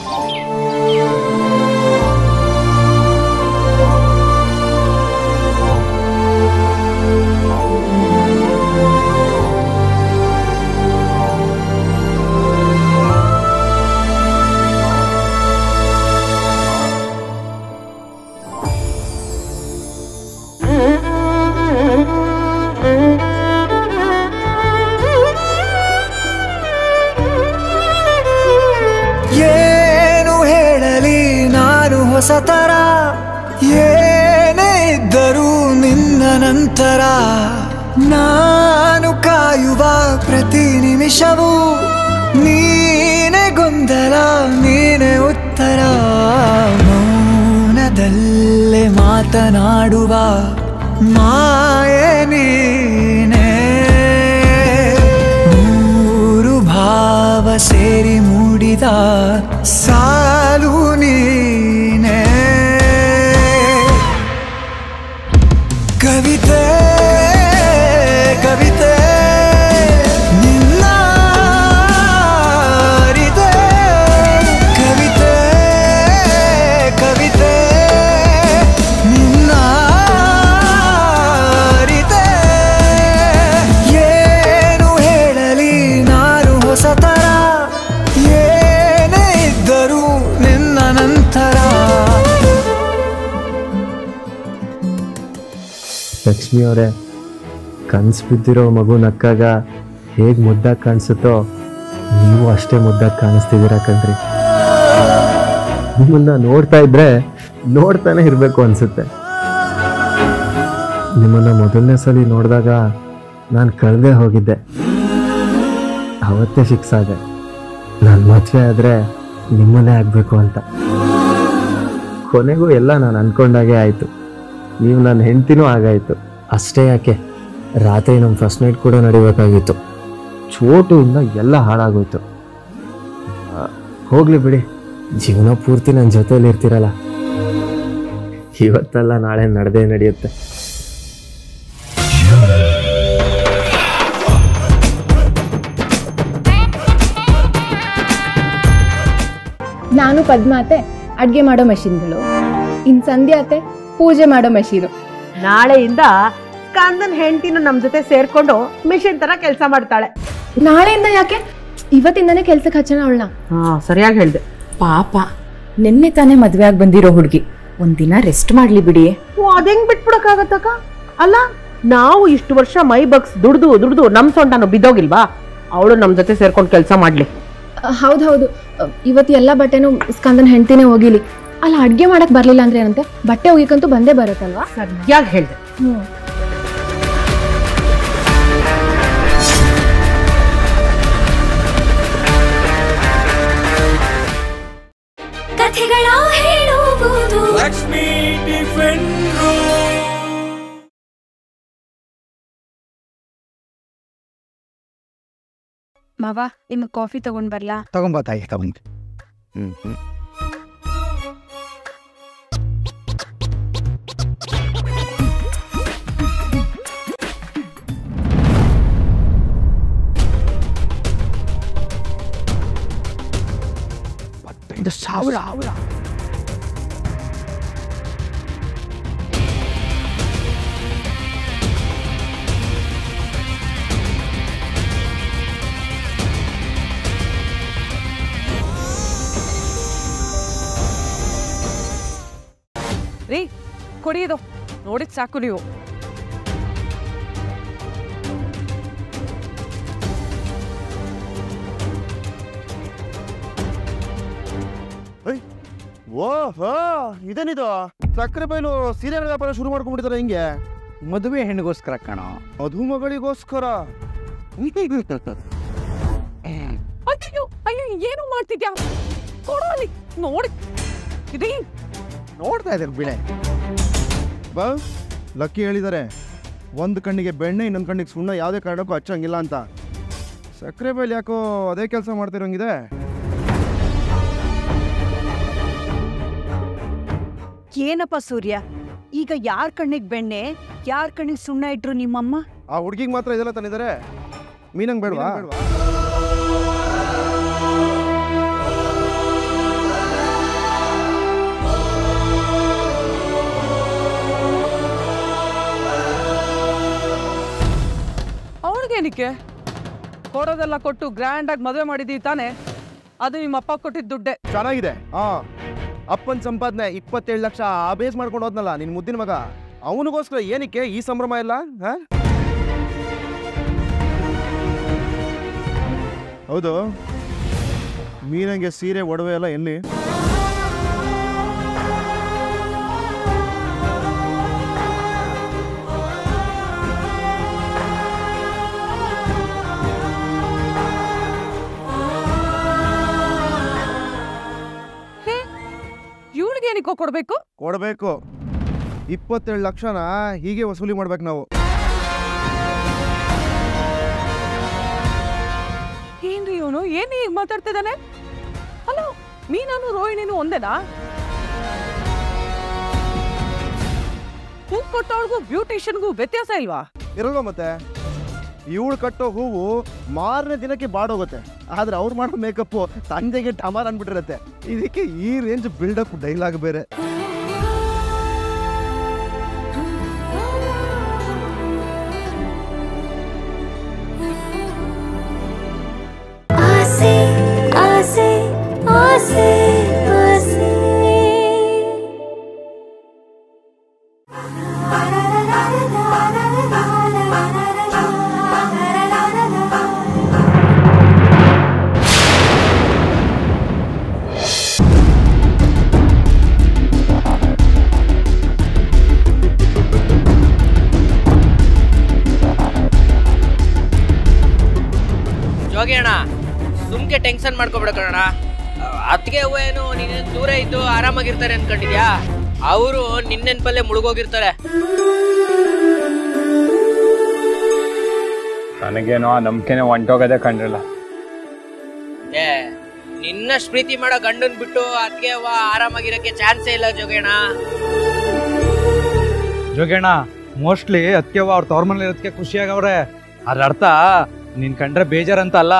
ಏನು ಹೇಳಲಿ ನಾನು ಹೊಸತರ ಏನೇ ಇದ್ದರೂ ನಿನ್ನ ನಂತರ ನಾನು ಕಾಯುವ ಪ್ರತಿ ನಿಮಿಷವೂ ನೀನೆ ಗೊಂದಲ ನೀನೆ ಉತ್ತರ ಮೌನದಲ್ಲೇ ಮಾತನಾಡುವ ಮಾಯೆ ನೀನೇ ಮೂರು ಭಾವ ಸೇರಿ ಮೂಡಿದ ಸಾಲು ನೀನೇ ಕವಿತೆ ಕವಿತೆ ನಿನ್ನ ಅರಿತೆ ಕವಿತೆ ಕವಿತೆ ನಿನ್ನ ಅರಿತೆ ಏನು ಹೇಳಲಿ ನಾನು ಹೊಸತರ ಏನೇ ಇದ್ದರೂ ನಿನ್ನ ನಂತರ ಲಕ್ಷ್ಮಿ ಅವರೇ ಕನ್ಸು ಬಿದ್ದಿರೋ ಮಗು ನಕ್ಕಾಗ ಹೇಗೆ ಮುದ್ದಾಗಿ ಕಾಣಿಸುತ್ತೋ ನೀವು ಅಷ್ಟೇ ಮುದ್ದಾಗಿ ಕಾಣಿಸ್ತಿದ್ದೀರಾ ಕಣ್ರಿ ನಿಮ್ಮನ್ನ ನೋಡ್ತಾ ಇದ್ರೆ ನೋಡ್ತಾನೆ ಇರಬೇಕು ಅನ್ಸುತ್ತೆ ನಿಮ್ಮನ್ನ ಮೊದಲನೇ ಸಲ ನೋಡಿದಾಗ ನಾನು ಕಳೆದೇ ಹೋಗಿದ್ದೆ ಅವತ್ತೇ ಫಿಕ್ಸ್ ಆದೆ ನಾನು ಮದುವೆ ಆದರೆ ನಿಮ್ಮನ್ನೇ ಆಗಬೇಕು ಅಂತ ಕೊನೆಗೂ ಎಲ್ಲ ನಾನು ಅನ್ಕೊಂಡಾಗೆ ಆಯಿತು ನೀವು ನನ್ನ ಹೆಂಡ್ತಿನೂ ಆಗಾಯಿತು ಅಷ್ಟೇ ಯಾಕೆ ರಾತ್ರಿ ನಮ್ಮ ಫಸ್ಟ್ ನೈಟ್ ಕೂಡ ನಡಿಬೇಕಾಗಿತ್ತು ಚೋಟುಯಿಂದ ಎಲ್ಲ ಹಾಳಾಗೋಯ್ತು ಆ, ಹೋಗ್ಲಿ ಬಿಡಿ ಜೀವನ ಪೂರ್ತಿ ನನ್ನ ಜೊತೆಲಿ ಇರ್ತೀರಲ್ಲ ಇವತ್ತಲ್ಲ ನಾಳೆ ನಡೆದೇ ನಡೆಯುತ್ತೆ ನಾನು ಪದ್ಮಾತೆ ಅಡ್ಗೆ ಮಾಡೋ ಮಷಿನ್ಗಳು ಇನ್ ಸಂಧ್ಯಾತೆ ಪೂಜೆ ಮಾಡೋ ಮಷೀನು ನಾಳೆಯಿಂದ ಸ್ಕಂದನ್ ಹೆಂಡತಿನ ನಮ್ ಜೊತೆ ಸೇರ್ಕೊಂಡು ಮಿಷನ್ ತರ ಕೆಲಸ ಮಾಡ್ತಾಳೆ ನಾಳೆಯಿಂದ ಯಾಕೆ ಇವತ್ತಿಂದಾನೇ ಕೆಲ್ಸಕ್ಕೆ ಹಚ್ಚೋಣ ಅವಳನ್ನ ಹಾ ಸರಿಯಾಗಿ ಹೇಳ್ದೆ ಪಾಪ ನಿನ್ನೆ ತಾನೇ ಮದ್ವೆ ಆಗಿ ಬಂದಿರೋ ಹುಡುಗಿ ಒಂದಿನ ರೆಸ್ಟ್ ಮಾಡ್ಲಿ ಬಿಡಿ ಓ ಅದೆಂಗ್ ಬಿಟ್ಬಿಡಕ್ಕಾಗತ್ತಕ್ಕ ಅಲ್ಲ ನಾವು ಇಷ್ಟು ವರ್ಷ ಮೈ ಬಗ್ಸ್ ದುಡ್ದು ದುಡ್ದು ನಮ್ ಸೊಂಟನು ಬಿದ್ದೋಗಿಲ್ವಾ ಅವಳು ನಮ್ ಜೊತೆ ಸೇರ್ಕೊಂಡು ಕೆಲಸ ಮಾಡ್ಲಿ ಹೌದು ಹೌದು ಇವತ್ತು ಎಲ್ಲ ಬಟ್ಟೆನೂ ಸ್ಕಂದನ್ ಹೆಂಡ್ತಿನೇ ಹೋಗಿಲಿ ಅಲ್ಲ ಅಡ್ಗೆ ಮಾಡಕ್ ಬರ್ಲಿಲ್ಲ ಅಂದ್ರೆ ಏನಂತೆ ಬಟ್ಟೆ ಒಗಿಕಂತೂ ಬಂದೇ ಬರುತ್ತಲ್ವಾ ಸರಿಯಾಗಿ ಹೇಳ್ದೆ ಹ್ಮ್ ಕಥೆಗಳ ಹೇಳುವುದು ಲಕ್ಷ್ಮೀ ಟಿಫಿನ್ ಮಾವ ನಿಮಗೆ ಕಾಫಿ ತಗೊಂಡ್ ಬರ್ಲಾ ತಗೊಂಬ ತಾಯಿ ತಗೊಂಡು ಹ್ಮ್ ಹ್ಮ್ ಹದಿನೈದು ಸಾವಿರ ರೀ ಕೊಡಿಯೋದು ನೋಡಿದ್ ಸಾಕು ನೀವು ಓಹೋ ಇದೇನಿದು ಸಕ್ಕರೆ ಬೈಲು ಸೀರೆಗಳ ವ್ಯಾಪಾರ ಶುರು ಮಾಡ್ಕೊಂಡ್ಬಿಟ್ಟಿದ್ದಾರೆ ಹಿಂಗೆ ಮದುವೆ ಹೆಣ್ಣಿಗೋಸ್ಕರ ಕಣೋ ಮಧುಮಗಳಿಗೋಸ್ಕರ ಅಯ್ಯೋ ಅಯ್ಯೋ ಏನು ಮಾಡ್ತಿದ್ಯಾ ಕೊಡು ಅಲ್ಲಿ ನೋಡಿ ರೀ ನೋಡ್ತಾ ಇದ್ದಾರೆ ಬಿಳೆ ಬಾ ಲಕ್ಕಿ ಹೇಳಿದ್ದಾರೆ ಒಂದು ಕಣ್ಣಿಗೆ ಬೆಣ್ಣೆ ಇನ್ನೊಂದು ಕಣ್ಣಿಗೆ ಸುಣ್ಣ ಯಾವುದೇ ಕಾರಣಕ್ಕೂ ಹಚ್ಚಂಗಿಲ್ಲ ಅಂತ ಸಕ್ಕರೆ ಬೈಲ್ ಯಾಕೋ ಅದೇ ಕೆಲಸ ಮಾಡ್ತಿರೋಂಗಿದೆ ಏನಪ್ಪ ಸೂರ್ಯ ಈಗ ಯಾರ್ ಕಣ್ಣಿಗೆ ಬೆಣ್ಣೆ ಯಾರ್ ಕಣ್ಣಿಗೆ ಸುಣ್ಣ ಇಟ್ರು ನಿಮ್ಮಮ್ಮ ಆ ಹುಡ್ಗಿಗೆ ಮಾತ್ರ ಇದೆಲ್ಲ ತಂದಿದ್ದಾರೆ ಮೀನಂಗ್ ಬೇಡವಾ ಏನಕ್ಕೆ ಕೊಡೋದೆಲ್ಲ ಕೊಟ್ಟು ಗ್ರ್ಯಾಂಡಾಗಿ ಮದುವೆ ಮಾಡಿದ್ದೀವಿ ತಾನೇ ಅದು ನಿಮ್ಮ ಅಪ್ಪ ಕೊಟ್ಟಿದ್ದ ದುಡ್ಡೆ ಚೆನ್ನಾಗಿದೆ ಹಾ ಅಪ್ಪನ ಸಂಪಾದನೆ ಇಪ್ಪತ್ತೇಳು ಲಕ್ಷ ಆ ಬೇಸ್ ಮಾಡ್ಕೊಂಡು ಹೋದ್ನಲ್ಲ ನಿನ್ ಮುದ್ದಿನ ಮಗ ಅವನಿಗೋಸ್ಕರ ಏನಕ್ಕೆ ಈ ಸಂಭ್ರಮ ಇಲ್ಲ ಹಾ ಹೌದು ಮೀನಂಗೆ ಸೀರೆ ಒಡವೆ ಎಲ್ಲ ಎಲ್ಲಿ ಇವಳಿಗೆ ಏನಕ್ಕೋ ಕೊಡಬೇಕು ಕೊಡಬೇಕು ಇಪ್ಪತ್ತೇಳು ಲಕ್ಷನ ಹೀಗೆ ವಸೂಲಿ ಮಾಡ್ಬೇಕು ನಾವು ಏನ್ರಿ ಇವನು ಏನ್ ಈಗ ಮಾತಾಡ್ತಿದ್ದಾನೆ ಹಲೋ ಮೀನಾನು ರೋಹಿಣಿನೂ ಒಂದೇನಾ ಹೂ ಕೊಟ್ಟವಳಿಗೂ ಬ್ಯೂಟಿಷಿಯನ್ಗೂ ವ್ಯತ್ಯಾಸ ಇಲ್ವಾ ಇರಲ್ವ ಮತ್ತೆ ಇವಳು ಕಟ್ಟೋ ಹೂವು ಮಾರನೇ ದಿನಕ್ಕೆ ಬಾಡೋಗುತ್ತೆ ಆದ್ರೆ ಅವ್ರು ಮಾಡೋ ಮೇಕಪ್ಪು ತಂದೆಗೆ ಟಮಾರ್ ಅನ್ಬಿಟ್ಟಿರತ್ತೆ ಇದಕ್ಕೆ ಈ ರೇಂಜ್ ಬಿಲ್ಡಪ್ ಡೈಲಾಗ್ ಬೇರೆ ಆಸೆ ಆಸೆ ಆಸೆ ಆಸೆ ಜೋಗಿ ಅಣ್ಣ ಸುಮ್ಕೆ ಟೆನ್ಷನ್ ಮಾಡ್ಕೊಬೇಡ ಕಣಣ್ಣ ಅತ್ತಿಗೆ ಹೂವ ಏನು ನೀನು ದೂರ ಇದ್ದು ಆರಾಮಾಗಿರ್ತಾರೆ ಅನ್ಕೊಂಡಿದ್ಯಾ ಅವರು ನಿನ್ನೆನ್ಪಲ್ಲೇ ಮುಳುಗೋಗಿರ್ತಾರೆ ನನಗೇನೋ ಆ ನಂಬಿಕೆನೆ ಹೊಂಟೋಗದೆ ಕಂಡ್ರಲ್ಲ ಏ ನಿನ್ನಷ್ಟು ಪ್ರೀತಿ ಮಾಡೋ ಗಂಡನ್ ಬಿಟ್ಟು ಅತ್ತಿಗೆ ಹೂವ ಆರಾಮಾಗಿರಕ್ಕೆ ಚಾನ್ಸೇ ಇಲ್ಲ ಜೋಗೇಣ ಜೋಗೇಣ ಮೋಸ್ಟ್ಲಿ ಅದಕ್ಕೆ ಅವ್ರ ತವ್ರ ಮನೇಲಿ ಇರೋದಕ್ಕೆ ಖುಷಿಯಾಗವ್ರೆ ಅದ್ರ ಅರ್ಥ ನಿನ್ ಕಂಡ್ರೆ ಬೇಜಾರಂತ ಅಲ್ಲ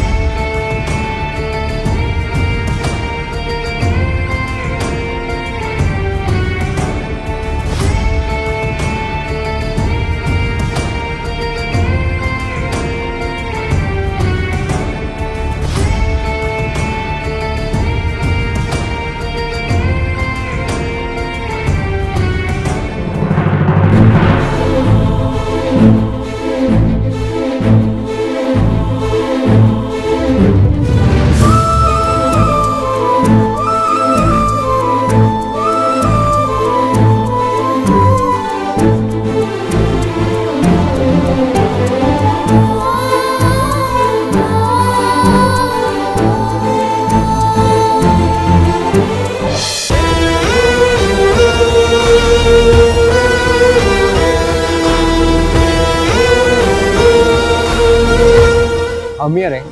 ಅಮ್ಮಿಯರೇ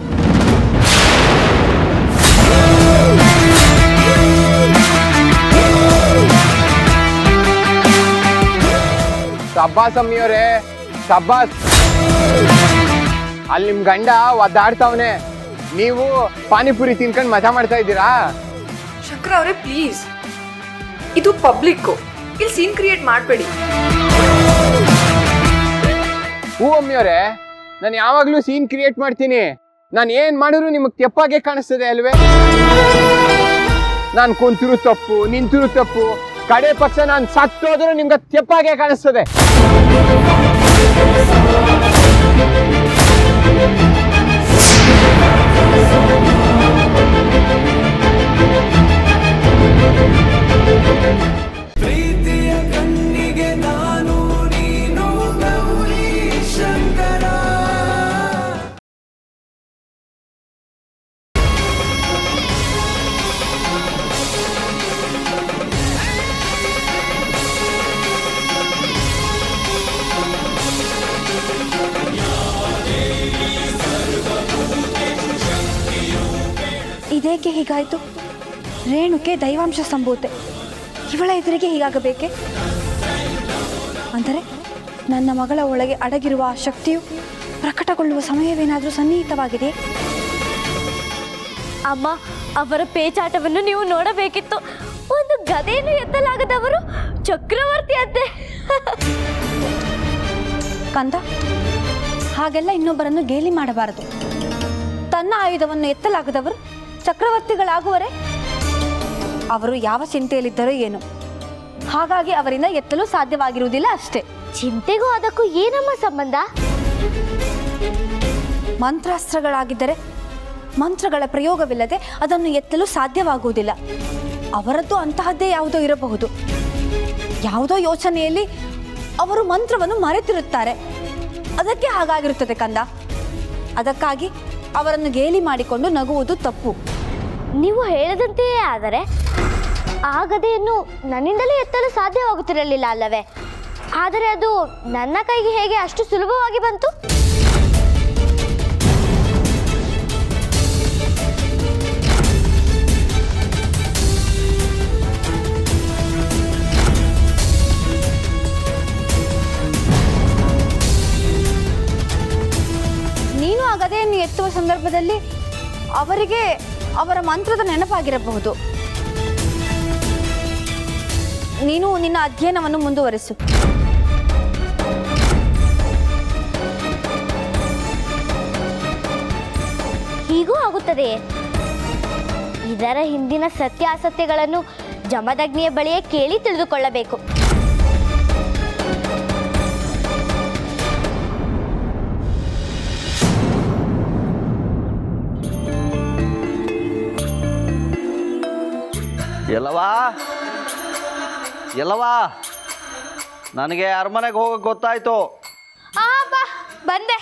ಸಬ್ಬಾಸ್ ಅಮ್ಮಿಯವರೇ ಸಬ್ಬಾಸ್ ಅಲ್ಲಿ ನಿಮ್ ಗಂಡ ಒದ್ದಾಡ್ತಾವನೆ ನೀವು ಪಾನಿಪುರಿ ತಿನ್ಕೊಂಡು ಮಜಾ ಮಾಡ್ತಾ ಇದ್ದೀರಾ ಶಂಕರ ಅವರೇ ಪ್ಲೀಸ್ ಇದು ಪಬ್ಲಿಕ್ಕು ಇಲ್ಲಿ ಸೀನ್ ಕ್ರಿಯೇಟ್ ಮಾಡಬೇಡಿ ಹೂ ಅಮ್ಮಿಯವರೇ ನಾನು ಯಾವಾಗ್ಲೂ ಸೀನ್ ಕ್ರಿಯೇಟ್ ಮಾಡ್ತೀನಿ ನಾನು ಏನ್ ಮಾಡಿದ್ರು ನಿಮಗೆ ತೆಪ್ಪಾಗೆ ಕಾಣಿಸ್ತದೆ ಅಲ್ವೇ ನಾನು ಕುಂತಿರು ತಪ್ಪು ನಿಂತಿರು ತಪ್ಪು ಕಡೆ ಪಕ್ಷ ನಾನು ಸತ್ತೋದ್ರು ನಿಮ್ಗೆ ತೆಪ್ಪಾಗೆ ಕಾಣಿಸ್ತದೆ ಪ್ರೀತಿಯ ಕಣ್ಣಿಗೆ ನಾನು ನೀನು ಗೌರಿ ಶಂಕರ ಇದೇಕೆ ಹೀಗಾಯಿತು ರೇಣುಕೆ ದೈವಾಂಶ ಸಂಭೂತೆ ಇವಳ ಎದುರಿಗೆ ಹೀಗಾಗಬೇಕೆ ಅಂದರೆ ನನ್ನ ಮಗಳ ಒಳಗೆ ಅಡಗಿರುವ ಆ ಶಕ್ತಿಯು ಪ್ರಕಟಗೊಳ್ಳುವ ಸಮಯವೇನಾದರೂ ಸನ್ನಿಹಿತವಾಗಿದೆ ಅಮ್ಮ ಅವರ ಪೇಚಾಟವನ್ನು ನೀವು ನೋಡಬೇಕಿತ್ತು ಒಂದು ಗದೆಯನ್ನು ಎತ್ತಲಾಗದವರು ಚಕ್ರವರ್ತಿ ಅಂತೆ ಕಂದ ಹಾಗೆಲ್ಲ ಇನ್ನೊಬ್ಬರನ್ನು ಗೇಲಿ ಮಾಡಬಾರದು ತನ್ನ ಆಯುಧವನ್ನು ಎತ್ತಲಾಗದವರು ಚಕ್ರವರ್ತಿಗಳಾಗುವರೆ ಅವರು ಯಾವ ಚಿಂತೆಯಲ್ಲಿದ್ದರೋ ಏನು ಹಾಗಾಗಿ ಅವರಿಂದ ಎತ್ತಲು ಸಾಧ್ಯವಾಗಿರುವುದಿಲ್ಲ ಅಷ್ಟೇ ಚಿಂತೆಗೂ ಅದಕ್ಕೂ ಏನಮ್ಮ ಸಂಬಂಧ ಮಂತ್ರಾಸ್ತ್ರಗಳಾಗಿದ್ದರೆ ಮಂತ್ರಗಳ ಪ್ರಯೋಗವಿಲ್ಲದೆ ಅದನ್ನು ಎತ್ತಲು ಸಾಧ್ಯವಾಗುವುದಿಲ್ಲ ಅವರದ್ದು ಅಂತಹದ್ದೇ ಯಾವುದೋ ಇರಬಹುದು ಯಾವುದೋ ಯೋಚನೆಯಲ್ಲಿ ಅವರು ಮಂತ್ರವನ್ನು ಮರೆತಿರುತ್ತಾರೆ ಅದಕ್ಕೆ ಹಾಗಾಗಿರುತ್ತದೆ ಕಂದ ಅದಕ್ಕಾಗಿ ಅವರನ್ನು ಗೇಲಿ ಮಾಡಿಕೊಂಡು ನಗುವುದು ತಪ್ಪು ನೀವು ಹೇಳದಂತೆಯೇ ಆದರೆ ಆ ಗದೆಯನ್ನು ನನ್ನಿಂದಲೇ ಎತ್ತಲು ಸಾಧ್ಯವಾಗುತ್ತಿರಲಿಲ್ಲ ಅಲ್ಲವೇ ಆದರೆ ಅದು ನನ್ನ ಕೈಗೆ ಹೇಗೆ ಅಷ್ಟು ಸುಲಭವಾಗಿ ಬಂತು ನೀನು ಆ ಗದೆಯನ್ನು ಎತ್ತುವ ಸಂದರ್ಭದಲ್ಲಿ ಅವರಿಗೆ ಅವರ ಮಂತ್ರದ ನೆನಪಾಗಿರಬಹುದು ನೀನು ನಿನ್ನ ಅಧ್ಯಯನವನ್ನು ಮುಂದುವರಿಸು ಹೀಗೂ ಆಗುತ್ತದೆಯೇ ಇದರ ಹಿಂದಿನ ಸತ್ಯಾಸತ್ಯಗಳನ್ನು ಜಮದಗ್ನಿಯ ಬಳಿಯೇ ಕೇಳಿ ತಿಳಿದುಕೊಳ್ಳಬೇಕು ಎಲ್ಲವಾ ಎಲ್ಲವಾ ನನಗೆ ಅರಮನೆಗೆ ಹೋಗಕ್ಕೆ ಗೊತ್ತಾಯ್ತು ಆ ಬಾ ಬಂದೆ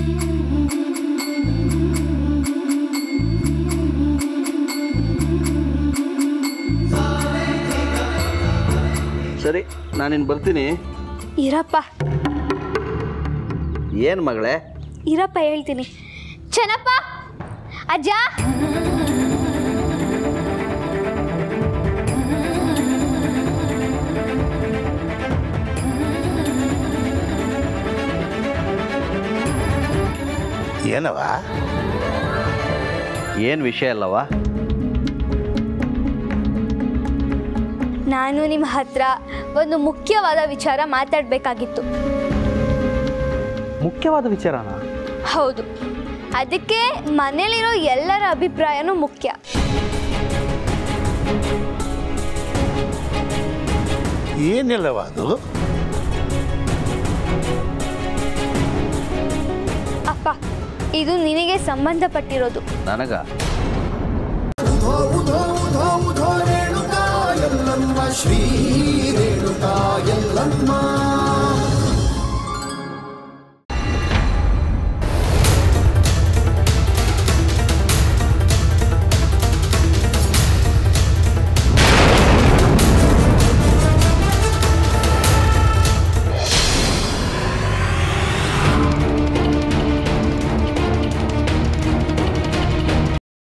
ಸರಿ ನಾನಿನ್ ಬರ್ತೀನಿ ಇರಪ್ಪ ಏನು ಮಗಳೇ ಇರಪ್ಪ ಹೇಳ್ತೀನಿ ಚೆನ್ನಪ್ಪ ಅಜ್ಜ ಏನವ ಏನು ವಿಷಯ ಅಲ್ಲವಾ ನಾನು ನಿಮ್ಮ ಹತ್ರ ಒಂದು ಮುಖ್ಯವಾದ ವಿಚಾರ ಮಾತಾಡಬೇಕಾಗಿತ್ತು ಮುಖ್ಯವಾದ ವಿಚಾರನ ಹೌದು ಅದಕ್ಕೆ ಮನೇಲಿರೋ ಎಲ್ಲರ ಅಭಿಪ್ರಾಯನೂ ಮುಖ್ಯ ಏನಿಲ್ಲವ ಅದು ಅಪ್ಪ ಇದು ನಿನಗೆ ಸಂಬಂಧಪಟ್ಟಿರೋದು ನನಗ ರೇಣುಕಾ ಎಲ್ಲಮ್ಮ ಶ್ರೀ ರೇಣುಕಾ ಎಲ್ಲಮ್ಮ